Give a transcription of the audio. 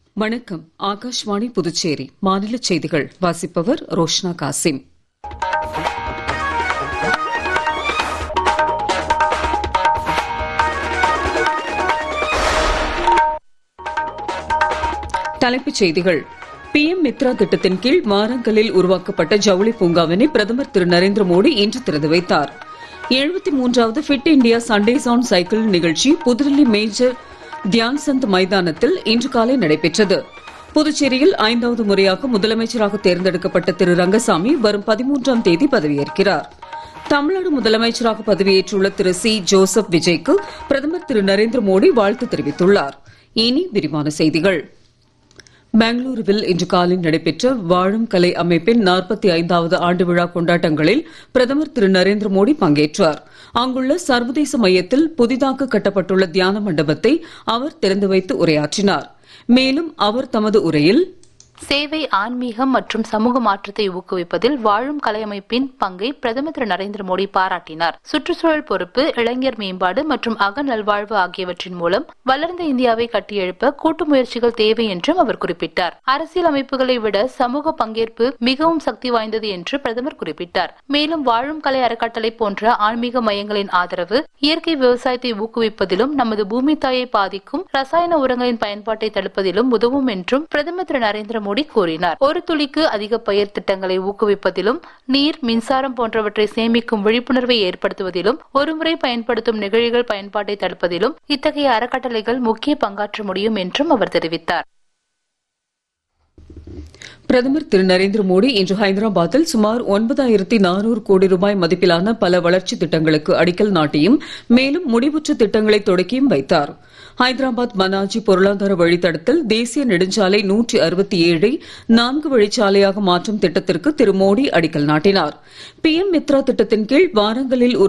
வணக்கம் ஆகாஷ்வாணி புதுச்சேரி மாநில செய்திகள் வாசிப்பவர் ரோஷ்னா காசிம் தலைப்புச் செய்திகள் பிஎம் மித்ரா திட்டத்தின் கீழ் வாரங்கலில் உருவாக்கப்பட்ட ஜவுளி பூங்காவினை பிரதமர் திரு நரேந்திர மோடி இன்று திறந்து வைத்தார் எழுபத்தி மூன்றாவது fit India Sundays on cycle நிகழ்ச்சி புதுடில்லி மேஜர் தியான் சந்த் மைதானத்தில் இன்று காலை நடைபெற்றது புதுச்சேரியில் ஐந்தாவது முறையாக முதலமைச்சராக தேர்ந்தெடுக்கப்பட்ட திரு ரங்கசாமி வரும் பதிமூன்றாம் தேதி பதவியேற்கிறார் தமிழ்நாடு முதலமைச்சராக பதவியேற்றுள்ள திரு சி ஜோசப் விஜய்க்கு பிரதமர் திரு நரேந்திர மோடி வாழ்த்து தெரிவித்துள்ளார் இனி விரிவான செய்திகள் பெங்களூருவில் இன்று காலை நடைபெற்ற வாழும் கலை அமைப்பின் நாற்பத்தி ஐந்தாவது ஆண்டு விழா கொண்டாட்டங்களில் பிரதமர் திரு நரேந்திர மோடி பங்கேற்றார் அங்குள்ள சர்வதேச மையத்தில் புதிதாக கட்டப்பட்டுள்ள தியான மண்டபத்தை அவர் திறந்து வைத்து உரையாற்றினார் மேலும் அவர் தமது உரையில் சேவை ஆன்மீகம் மற்றும் சமூக மாற்றத்தை ஊக்குவிப்பதில் வாழும் கலையமைப்பின் பங்கை பிரதமர் திரு நரேந்திர மோடி பாராட்டினார் சுற்றுச்சூழல் பொறுப்பு இளைஞர் மேம்பாடு மற்றும் அக நல்வாழ்வு ஆகியவற்றின் மூலம் வளர்ந்த இந்தியாவை கட்டியெழுப்ப கூட்டு முயற்சிகள் தேவை என்றும் அவர் குறிப்பிட்டார் அரசியல் அமைப்புகளை விட சமூக பங்கேற்பு மிகவும் சக்தி வாய்ந்தது என்று பிரதமர் குறிப்பிட்டார் மேலும் வாழும் கலை அறக்கட்டளை போன்ற ஆன்மீக மையங்களின் ஆதரவு இயற்கை விவசாயத்தை ஊக்குவிப்பதிலும் நமது பூமி தாயை பாதிக்கும் ரசாயன உரங்களின் பயன்பாட்டை தடுப்பதிலும் உதவும் என்றும் பிரதமர் திரு நரேந்திர மோடி கூறினார் ஒரு துளிக்கு அதிக பயிர் திட்டங்களை ஊக்குவிப்பதிலும் நீர் மின்சாரம் போன்றவற்றை சேமிக்கும் விழிப்புணர்வை ஏற்படுத்துவதிலும் ஒருமுறை பயன்படுத்தும் நெகிழிகள் பயன்பாட்டை தடுப்பதிலும் இத்தகைய அறக்கட்டளைகள் முக்கிய பங்காற்ற முடியும் என்றும் அவர் தெரிவித்தார் பிரதமர் திரு நரேந்திர மோடி இன்று ஹைதராபாத்தில் சுமார் ஒன்பதாயிரத்தி நானூறு கோடி ரூபாய் மதிப்பிலான பல வளர்ச்சி திட்டங்களுக்கு அடிக்கல் நாட்டியும் மேலும் முடிவுற்ற திட்டங்களை தொடக்கியும் வைத்தார் ஹைதராபாத் மனாஜி பொருளாதார வழித்தடத்தில் தேசிய நெடுஞ்சாலை நூற்றி அறுபத்தி ஏழை நான்கு வழிச்சாலையாக மாற்றும் திட்டத்திற்கு திரு மோடி அடிக்கல் நாட்டினார் பிஎம் மித்ரா திட்டத்தின் கீழ் வாரங்களில்